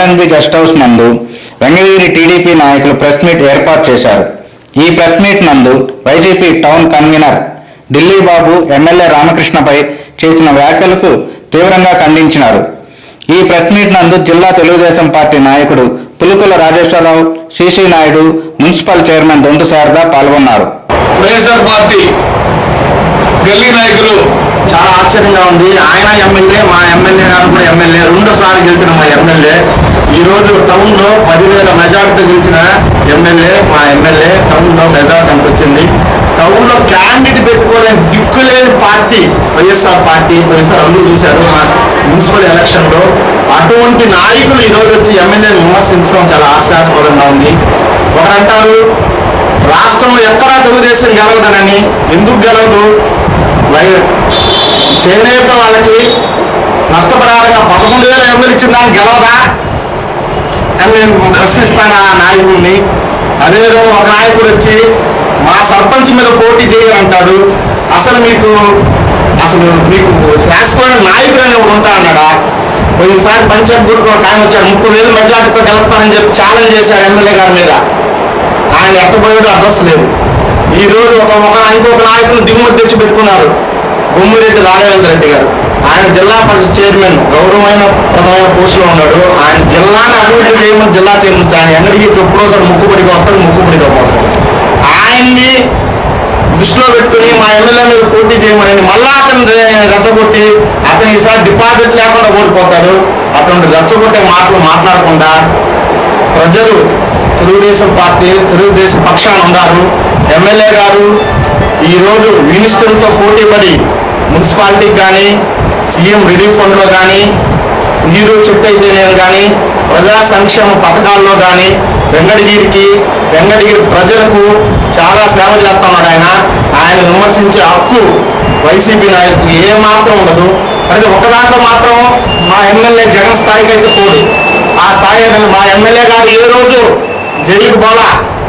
R&B guest house నందు Vengalagiri TDP నాయకులు press meet ఏర్పాటు చేశారు ఈ ప్రెస్ మీట్ నందు YCP town convener Delhi Babu MLA రామకృష్ణపై చేసిన వ్యాఖ్యలకు తీవ్రంగా ఖండించినారు ఈ ప్రెస్ మీట్ నందు జిల్లా తెలుగుదేశం పార్టీ నాయకుడు Pulukula Rajeswara Rao CC Naidu municipal chairman Donthu Sarada పాల్గొన్నారు వైఎస్ఆర్ పార్టీ గల్లీ నాయకులు చాలా ఆశ్చర్యంగా ఉంది ఆయన ఎమ్మెల్యే మా ఎమ్మెల్యే గారు కూడా ఎమ్మెల్యే రెండోసారి గెలిచిన మా ఎమ్మెల్యే ఈ రోజు టౌన్ లో పదివేల మెజార్టీ గెలిచిన ఎమ్మెల్యే మా ఎమ్మెల్యే టౌన్ లో మెజార్టీ ఎంత వచ్చింది టౌన్ లో క్యాండిడేట్ పెట్టుకోలేని దిక్కులేని పార్టీ వైఎస్ఆర్ పార్టీ వైఎస్ఆర్ అందరూ చూశారు మా మున్సిపల్ ఎలక్షన్ లో అటువంటి నాయకులు ఈ రోజు వచ్చి ఎమ్మెల్యేని విమర్శించడం చాలా హాస్యాస్పదంగా ఉంది ఒకరంటారు రాష్ట్రంలో ఎక్కడా తెలుగుదేశం గెలవదనని ఎందుకు గెలవదు వై- చేనేత వాళ్ళకి నష్టపరిహారంగా పదకొండు వేల ఎమ్మెల్యే ఇచ్చిన దానికి గెలవదా అని నేను ప్రశ్నిస్తాను ఆ నాయకుడిని అదేవిధంగా ఒక నాయకుడు వచ్చి మా సర్పంచ్ మీద పోటీ చేయాలంటాడు అసలు మీకు అసలు మీకు శాశ్వతమైన నాయకుడు అని ఒకడు ఉంటా అన్నాడా పోయినసారి పంచాయత్ గుర్తు ఒక ఆయన వచ్చాడు ముప్పై వేలు మెజార్టీతో గెలుస్తానని చెప్పి ఛాలెంజ్ చేశాడు ఎమ్మెల్యే గారి మీద ఆయన ఎట్టబోయాడు అడ్రస్ లేదు ఈ రోజు ఒక ఒక ఇంకొక నాయకులు దిగుమతి తెచ్చి పెట్టుకున్నారు బొమ్మిరెడ్డి రాఘవేంద్ర రెడ్డి గారు ఆయన జిల్లా పరిషత్ చైర్మన్ గౌరవమైన ప్రధాన పోస్టులో ఉన్నాడు ఆయన జిల్లాను అభివృద్ధి చేయమని జిల్లా చైర్మన్ ఆయన ఎక్కడికి ఎప్పుడోసారి ముక్కుబడికి వస్తాడు ముక్కుబడికి పోతాడు ఆయన్ని దృష్టిలో పెట్టుకుని మా ఎమ్మెల్యే మీద పోటీ చేయమని మళ్ళా అతను రె- రెచ్చగొట్టి అతను ఈసారి డిపాజిట్ లేకుండా ఓడిపోతాడు అటువంటి రెచ్చగొట్టే మాటలు మాట్లాడకుండా ప్రజలు తెలుగుదేశం పార్టీ తెలుగుదేశం పక్షాన ఉన్నారు ఎమ్మెల్యే గారు ఈరోజు మినిస్టర్లతో పోటీ పడి మున్సిపాలిటీకి కానీ సీఎం రిలీఫ్ ఫండ్లో కానీ నీరు చెట్టు అయితే నేను కానీ ప్రజా సంక్షేమ పథకాల్లో కానీ వెంకటగిరికి వెంకటగిరి ప్రజలకు చాలా సేవ చేస్తా ఉన్నాడు ఆయన ఆయన విమర్శించే హక్కు వైసీపీ నాయకులకు ఏ మాత్రం ఉండదు అయితే ఒక దాంట్లో మాత్రం మా ఎమ్మెల్యే జగన్ స్థాయికి అయితే పోడు ఆ స్థాయి అనేది మా ఎమ్మెల్యే గారు ఏ రోజు జైలుకు పోలా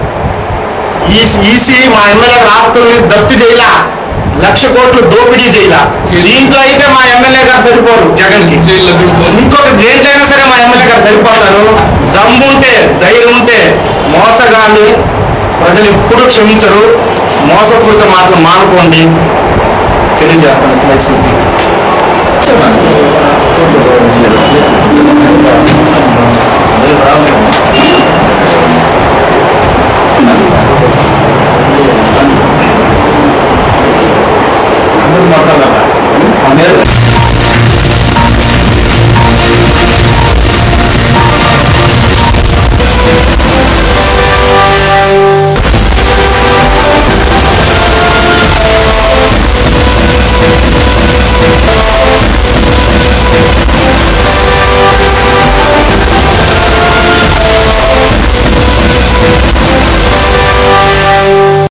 ఈ ఈసీ మా ఎమ్మెల్యే గారి ఆస్తుల్ని దప్తి చేయలా లక్ష కోట్లు దోపిడీ చేయలా దీంట్లో అయితే మా ఎమ్మెల్యే గారు సరిపోరు జగన్ కి జైల్లో పెట్టుకోవాలి ఇంకొక దేంట్లైనా సరే మా ఎమ్మెల్యే గారు సరిపోతారు దమ్ముంటే ధైర్యం ఉంటే మోసగాన్ని ప్రజలు ఎప్పుడూ క్షమించరు మోసపూరిత మాటలు మానుకోండి తెలియజేస్తాను వైసీపీ